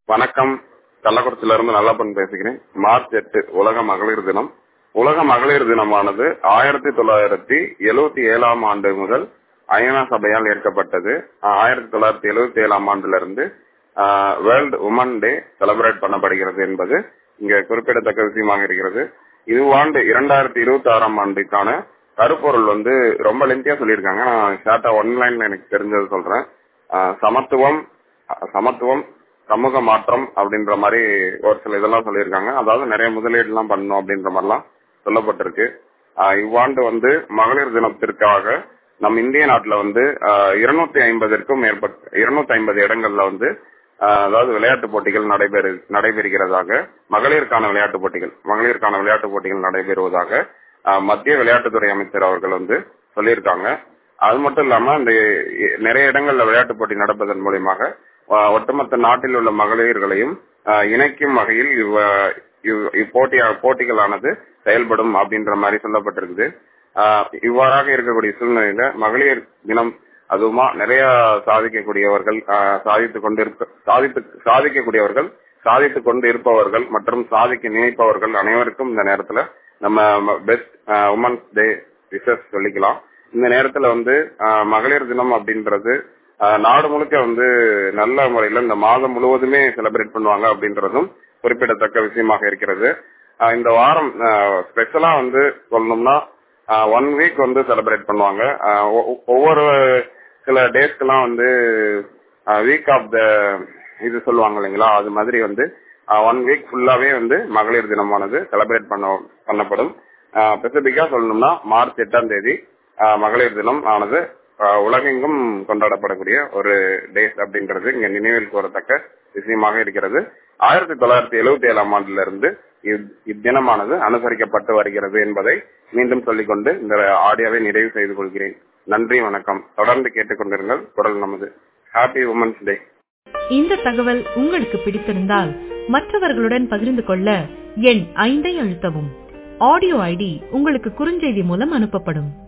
வணக்கம் கள்ளக்குறிச்சியில இருந்து நல்லப்பன் பேசுகிறேன் மார்ச் எட்டு உலக மகளிர் தினம் உலக மகளிர் தினமானது ஆயிரத்தி தொள்ளாயிரத்தி எழுவத்தி ஏழாம் ஆண்டு முதல் ஐநா சபையால் ஏற்கப்பட்டது ஆஹ் ஆயிரத்தி தொள்ளாயிரத்தி எழுவத்தி ஏழாம் ஆண்டுல இருந்து வேர்ல்டு உமன் டே செலிப்ரேட் பண்ணப்படுகிறது என்பது இங்க குறிப்பிடத்தக்க விஷயமாக இருக்கிறது இவ்வாண்டு இரண்டாயிரத்தி இருபத்தி ஆறாம் ஆண்டுக்கான கருப்பொருள் வந்து ரொம்ப லென்த்தியா சொல்லியிருக்காங்க நான் ஷார்ட்டா ஒன்லைன்ல எனக்கு தெரிஞ்சது சொல்றேன் ஆஹ் சமத்துவம் சமத்துவம் சமூக மாற்றம் அப்படின்ற மாதிரி ஒரு சில இதெல்லாம் சொல்லியிருக்காங்க அதாவது நிறைய முதலீடு எல்லாம் பண்ணணும் அப்படின்ற மாதிரிலாம் சொல்லப்பட்டிருக்கு ஆஹ் இவ்வாண்டு வந்து மகளிர் தினத்திற்காக நம் இந்திய நாட்டுல வந்து இருநூத்தி ஐம்பதற்கும் மேற்பட்ட இருநூத்தி ஐம்பது இடங்கள்ல வந்து ஆஹ் அதாவது விளையாட்டு போட்டிகள் நடைபெறு நடைபெறுகிறதாக மகளிருக்கான விளையாட்டு போட்டிகள் மகளிருக்கான விளையாட்டு போட்டிகள் நடைபெறுவதாக ஆஹ் மத்திய விளையாட்டுத்துறை அமைச்சர் அவர்கள் வந்து சொல்லியிருக்காங்க அது மட்டும் இல்லாம இந்த நிறைய இடங்கள்ல விளையாட்டு போட்டி நடப்பதன் மூலியமாக ஆஹ் ஒட்டுமொத்த நாட்டில் உள்ள மகளிர்களையும் ஆஹ் இணைக்கும் வகையில் இவ்வ- இவ்- இப்போட்டி போட்டிகளானது செயல்படும் அப்படின்ற மாதிரி சொல்லப்பட்டிருக்குது ஆஹ் இவ்வாறாக இருக்கக்கூடிய சூழ்நிலையில மகளிர் தினம் அதுவுமா நிறைய சாதிக்கக்கூடியவர்கள் ஆஹ் சாதித்துக் கொண்டிருக்க சாதித்து சாதிக்கக்கூடியவர்கள் சாதித்துக் கொண்டு இருப்பவர்கள் மற்றும் சாதிக்க நினைப்பவர்கள் அனைவருக்கும் இந்த நேரத்துல நம்ம பெஸ்ட் உமன்ஸ் டே விஷஸ் சொல்லிக்கலாம் இந்த நேரத்துல வந்து ஆஹ் மகளிர் தினம் அப்படின்றது ஆஹ் நாடு முழுக்க வந்து நல்ல முறையில இந்த மாதம் முழுவதுமே செலிப்ரேட் பண்ணுவாங்க அப்படின்றதும் குறிப்பிடத்தக்க விஷயமாக இருக்கிறது ஆஹ் இந்த வாரம் ஸ்பெஷலா வந்து சொல்லணும்னா ஒன் வீக் வந்து செலிப்ரேட் பண்ணுவாங்க ஆஹ் ஒ- ஒவ்வொரு சில டேஸ்க்கெல்லாம் வந்து வீக் ஆஃப் த இது சொல்லுவாங்க இல்லைங்களா அது மாதிரி வந்து ஒன் வீக் ஃபுல்லாவே வந்து மகளிர் தினமானது செலிப்ரேட் பண்ண பண்ணப்படும் ஸ்பெசிபிக்கா சொல்லணும்னா மார்ச் எட்டாம் தேதி ஆஹ் மகளிர் தினம் ஆனது ஆஹ் உலகெங்கும் கொண்டாடப்படக்கூடிய ஒரு டேஸ் அப்படின்றது இங்க நினைவில் கூறத்தக்க விஷயமாக இருக்கிறது ஆயிரத்தி தொள்ளாயிரத்தி எழுபத்தி ஏழாம் ஆண்டுல இருந்து இத்- இத்தினமானது அனுசரிக்கப்பட்டு வருகிறது என்பதை மீண்டும் சொல்லிக்கொண்டு இந்த ஆடியோவை நிறைவு செய்து கொள்கிறேன் நன்றி வணக்கம் தொடர்ந்து கேட்டுக்கொண்டிருங்கள் குரல் நமது ஹாப்பி உமன்ஸ் டே இந்த தகவல் உங்களுக்கு பிடித்திருந்தால் மற்றவர்களுடன் பகிர்ந்து கொள்ள எண் ஐந்தை அழுத்தவும் ஆடியோ ஐடி உங்களுக்கு குறுஞ்செய்தி மூலம் அனுப்பப்படும்